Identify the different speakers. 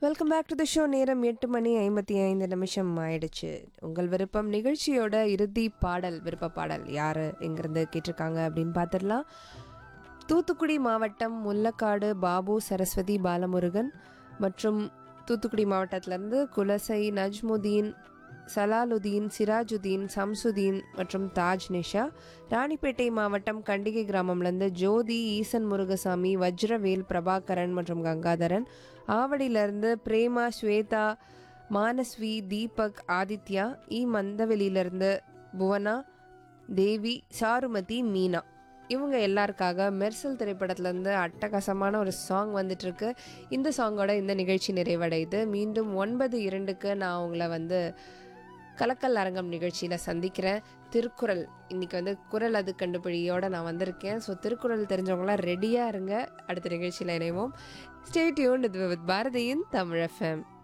Speaker 1: welcome back to the show நேரம் எட்டு மணி ஐம்பத்தி ஐந்து நிமிஷம் ஆயிடுச்சு உங்கள் விருப்பம் நிகழ்ச்சியோட இறுதி பாடல் விருப்ப பாடல் யார் எங்கிருந்து கேட்டிருக்காங்க அப்படின்னு பார்த்துடலாம் தூத்துக்குடி மாவட்டம் முல்லக்காடு பாபு சரஸ்வதி பாலமுருகன் மற்றும் தூத்துக்குடி மாவட்டத்திலேருந்து குலசை நஜ்முதீன் சலாலுதீன் சிராஜுதீன் சம்சுதீன் மற்றும் தாஜ் நிஷா ராணிப்பேட்டை மாவட்டம் கண்டிகை கிராமம்லேருந்து ஜோதி ஈசன் முருகசாமி வஜ்ரவேல் பிரபாகரன் மற்றும் கங்காதரன் ஆவடியிலேருந்து பிரேமா ஸ்வேதா மானஸ்வி தீபக் ஆதித்யா இ மந்தவெளியிலேருந்து புவனா தேவி சாருமதி மீனா இவங்க எல்லாருக்காக மெர்சல் திரைப்படத்துலேருந்து அட்டகாசமான ஒரு சாங் வந்துட்டுருக்கு இந்த சாங்கோட இந்த நிகழ்ச்சி நிறைவடையுது மீண்டும் ஒன்பது இரண்டுக்கு நான் உங்களை வந்து கலக்கல் அரங்கம் நிகழ்ச்சியில் சந்திக்கிறேன் திருக்குறள் இன்னைக்கு வந்து குரல் அது கண்டுபிடியோட நான் வந்திருக்கேன் ஸோ திருக்குறள் தெரிஞ்சவங்களாம் ரெடியாக இருங்க அடுத்த நிகழ்ச்சியில் இணைவோம் ஸ்டேட்யூன் இது வித் பாரதியின் தமிழ் எஃப்எம்